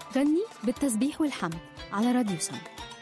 غني بالتسبيح والحمد على راديو سما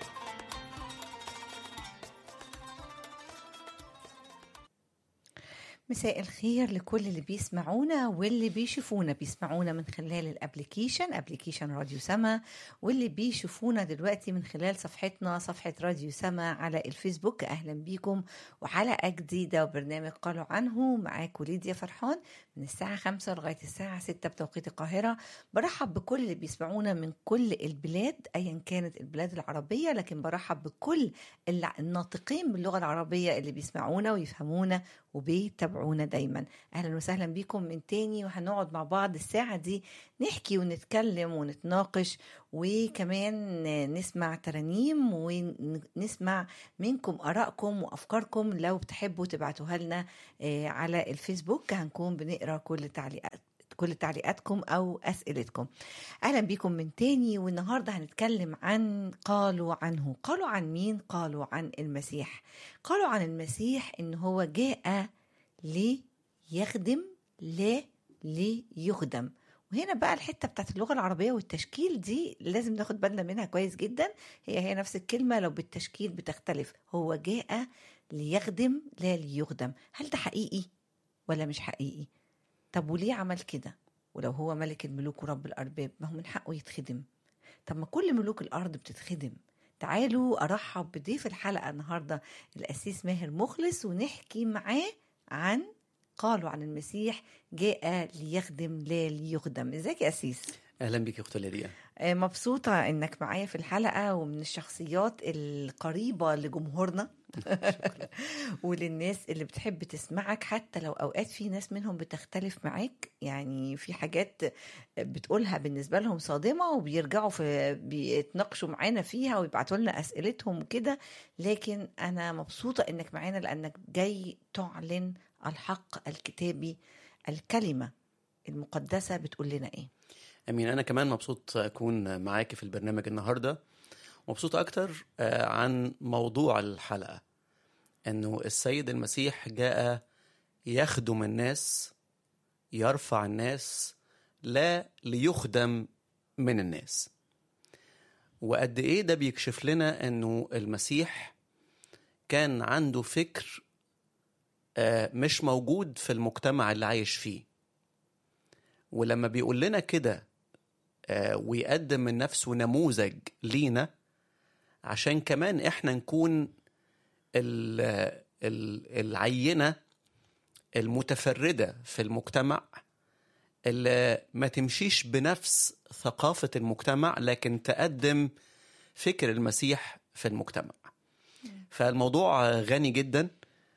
مساء الخير لكل اللي بيسمعونا واللي بيشوفونا بيسمعونا من خلال الابليكيشن ابليكيشن راديو سما واللي بيشوفونا دلوقتي من خلال صفحتنا صفحة راديو سما على الفيسبوك اهلا بيكم وحلقة جديدة وبرنامج قالوا عنه معاكم ليديا فرحان من الساعة خمسة لغاية الساعة ستة بتوقيت القاهرة برحب بكل اللي بيسمعونا من كل البلاد ايا كانت البلاد العربية لكن برحب بكل الع- الناطقين باللغة العربية اللي بيسمعونا ويفهمونا وبيتابعونا دايما اهلا وسهلا بيكم من تاني وهنقعد مع بعض الساعة دي نحكي ونتكلم ونتناقش وكمان نسمع ترانيم ونسمع منكم آرائكم وأفكاركم لو بتحبوا تبعتوها لنا آه، على الفيسبوك هنكون بنقرا كل تعليقات كل تعليقاتكم أو أسئلتكم أهلا بيكم من تاني والنهاردة هنتكلم عن قالوا عنه قالوا عن مين؟ قالوا عن المسيح قالوا عن المسيح إن هو جاء ليخدم لا ليخدم وهنا بقى الحتة بتاعت اللغة العربية والتشكيل دي لازم ناخد بالنا منها كويس جدا هي هي نفس الكلمة لو بالتشكيل بتختلف هو جاء ليخدم لا ليخدم هل ده حقيقي ولا مش حقيقي طب وليه عمل كده ولو هو ملك الملوك ورب الأرباب ما هو من حقه يتخدم طب ما كل ملوك الأرض بتتخدم تعالوا أرحب بضيف الحلقة النهاردة الأسيس ماهر مخلص ونحكي معاه عن قالوا عن المسيح جاء ليخدم لا ليخدم ازيك يا أسيس اهلا بك يا اخت ليديا آه، مبسوطة انك معايا في الحلقة ومن الشخصيات القريبة لجمهورنا وللناس اللي بتحب تسمعك حتى لو اوقات في ناس منهم بتختلف معاك يعني في حاجات بتقولها بالنسبة لهم صادمة وبيرجعوا في بيتناقشوا معانا فيها ويبعتوا لنا اسئلتهم وكده لكن انا مبسوطة انك معانا لانك جاي تعلن الحق الكتابي الكلمة المقدسة بتقول لنا ايه امين انا كمان مبسوط اكون معاك في البرنامج النهارده مبسوط اكتر آه، عن موضوع الحلقه انه السيد المسيح جاء يخدم الناس يرفع الناس لا ليخدم من الناس وقد ايه ده بيكشف لنا انه المسيح كان عنده فكر آه، مش موجود في المجتمع اللي عايش فيه ولما بيقول لنا كده آه، ويقدم من نفسه نموذج لينا عشان كمان احنا نكون ال- ال- العينة المتفردة في المجتمع اللي ما تمشيش بنفس ثقافة المجتمع لكن تقدم فكر المسيح في المجتمع فالموضوع غني جدا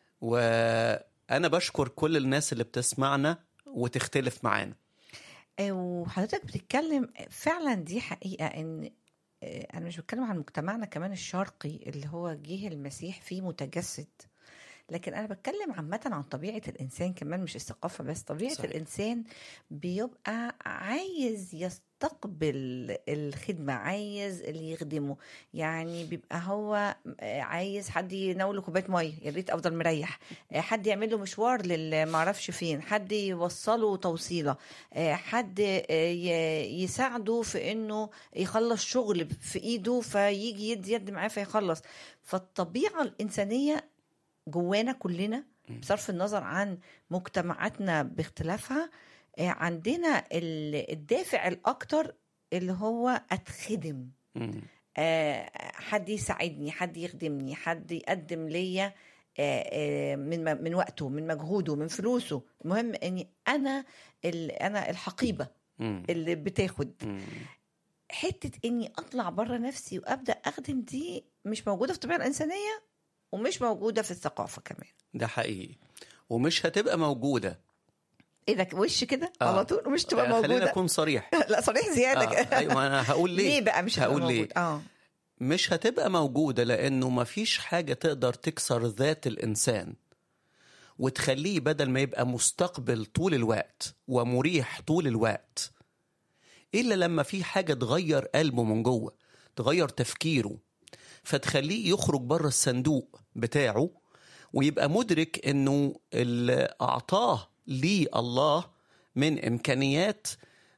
وأنا بشكر كل الناس اللي بتسمعنا وتختلف معانا آه، وحضرتك بتتكلم فعلا دي حقيقة ان آه، انا مش بتكلم عن مجتمعنا كمان الشرقي اللي هو جه المسيح فيه متجسد لكن انا بتكلم عامة عن طبيعة الانسان كمان مش الثقافة بس طبيعة صحيح. صحيح. الانسان بيبقى عايز يستقبل الخدمة عايز اللي يخدمه يعني بيبقى هو آه، عايز حد يناوله كوباية مية يا ريت افضل مريح آه، حد يعمل له مشوار للمعرفش فين حد يوصله توصيله آه، حد آه، ي- يساعده في انه يخلص شغل في ايده فيجي يد يد معاه فيخلص فالطبيعه الانسانيه جوانا كلنا بصرف النظر عن مجتمعاتنا باختلافها آه، عندنا ال- الدافع الاكتر اللي هو اتخدم مم. آه، حد يساعدني حد يخدمني حد يقدم ليا آه، آه، من م- من وقته من مجهوده من فلوسه المهم اني انا ال- انا الحقيبه مم. اللي بتاخد مم. حته اني اطلع بره نفسي وابدا اخدم دي مش موجوده في الطبيعه الانسانيه ومش موجوده في الثقافه كمان ده حقيقي ومش هتبقى موجودة ايه ده وش كده آه. على طول مش تبقى آه، خلينا موجوده أكون صريح لا صريح زياده آه. أيوة أنا هقول ليه ليه بقى مش هتبقى هقول ليه موجود اه مش هتبقى موجودة لأنه مفيش حاجة تقدر تكسر ذات الإنسان وتخليه بدل ما يبقى مستقبل طول الوقت ومريح طول الوقت إلا لما في حاجة تغير قلبه من جوه تغير تفكيره فتخليه يخرج بره الصندوق بتاعه ويبقى مدرك انه اللي اعطاه ليه الله من امكانيات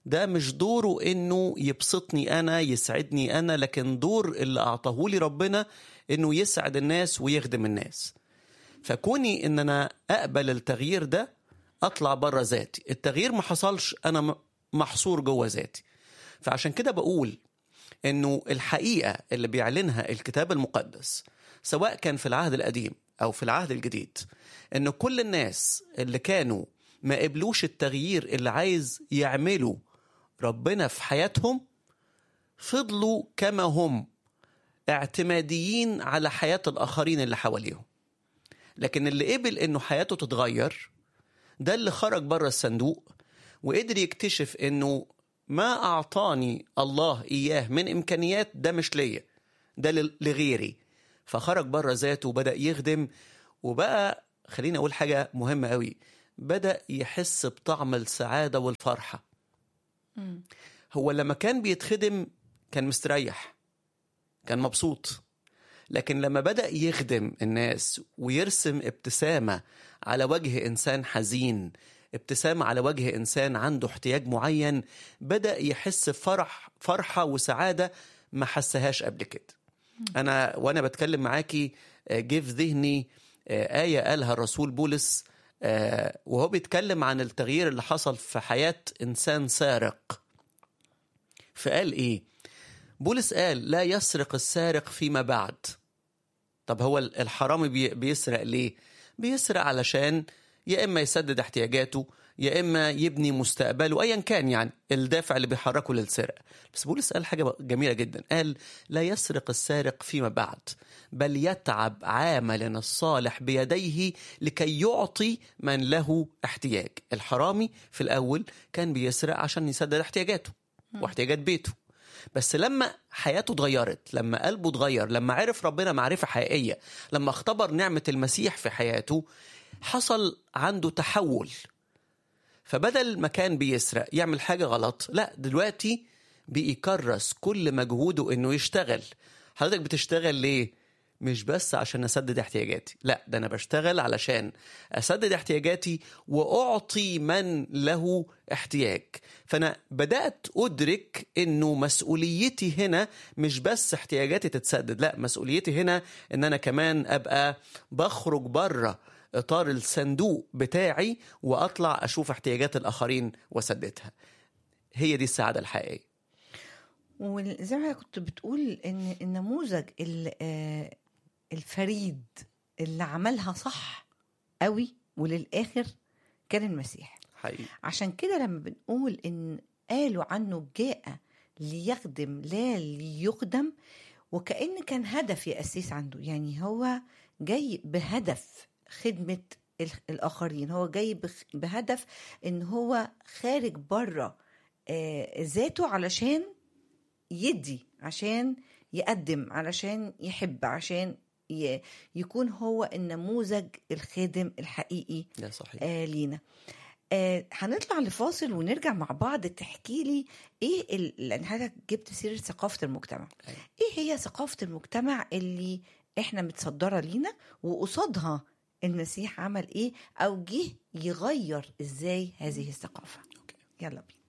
ده مش دوره انه يبسطني انا يسعدني انا لكن دور اللي اعطاه لي ربنا انه يسعد الناس ويخدم الناس فكوني ان انا اقبل التغيير ده اطلع بره ذاتي التغيير ما حصلش انا م- محصور جوه ذاتي فعشان كده بقول انه الحقيقه اللي بيعلنها الكتاب المقدس سواء كان في العهد القديم او في العهد الجديد ان كل الناس اللي كانوا ما قبلوش التغيير اللي عايز يعمله ربنا في حياتهم فضلوا كما هم اعتماديين على حياه الاخرين اللي حواليهم لكن اللي قبل انه حياته تتغير ده اللي خرج بره الصندوق وقدر يكتشف انه ما اعطاني الله اياه من امكانيات ده مش ليا ده لل- لغيري فخرج بره ذاته وبدا يخدم وبقى خليني اقول حاجه مهمه قوي بدا يحس بطعم السعاده والفرحه هو لما كان بيتخدم كان مستريح كان مبسوط لكن لما بدأ يخدم الناس ويرسم ابتسامة على وجه إنسان حزين ابتسامة على وجه إنسان عنده احتياج معين بدأ يحس بفرح فرحة وسعادة ما حسهاش قبل كده أنا وأنا بتكلم معاكي آه، جه في ذهني آه، آية قالها الرسول بولس آه، وهو بيتكلم عن التغيير اللي حصل في حياة إنسان سارق فقال إيه بولس قال لا يسرق السارق فيما بعد طب هو الحرامي بي- بيسرق ليه بيسرق علشان يا اما يسدد احتياجاته يا اما يبني مستقبله ايا كان يعني الدافع اللي بيحركه للسرقه بس بولس قال حاجه جميله جدا قال لا يسرق السارق فيما بعد بل يتعب عاملا الصالح بيديه لكي يعطي من له احتياج الحرامي في الاول كان بيسرق عشان يسدد احتياجاته واحتياجات بيته بس لما حياته اتغيرت لما قلبه اتغير لما عرف ربنا معرفة حقيقية لما اختبر نعمة المسيح في حياته حصل عنده تحول فبدل ما كان بيسرق يعمل حاجة غلط لا دلوقتي بيكرس كل مجهوده انه يشتغل حضرتك بتشتغل ليه مش بس عشان اسدد احتياجاتي لا ده انا بشتغل علشان اسدد احتياجاتي واعطي من له احتياج فانا بدات ادرك انه مسؤوليتي هنا مش بس احتياجاتي تتسدد لا مسؤوليتي هنا ان انا كمان ابقى بخرج بره اطار الصندوق بتاعي واطلع اشوف احتياجات الاخرين واسددها هي دي السعاده الحقيقيه وزي ما كنت بتقول ان النموذج ال- آه، الفريد اللي عملها صح قوي وللاخر كان المسيح حقيقي عشان كده لما بنقول ان قالوا عنه جاء ليخدم لا ليخدم وكأن كان هدف يا أسيس عنده يعني هو جاي بهدف خدمة ال- الآخرين هو جاي بخ- بهدف إن هو خارج بره آه، ذاته علشان يدي عشان يقدم علشان يحب عشان ي- يكون هو النموذج الخادم الحقيقي ده صحيح آه لينا آه هنطلع لفاصل ونرجع مع بعض تحكي لي ايه ال... لان حضرتك جبت سيره ثقافه المجتمع أيوة. ايه هي ثقافه المجتمع اللي احنا متصدره لينا وقصادها المسيح عمل ايه او جه يغير ازاي هذه الثقافه أوكي. يلا بينا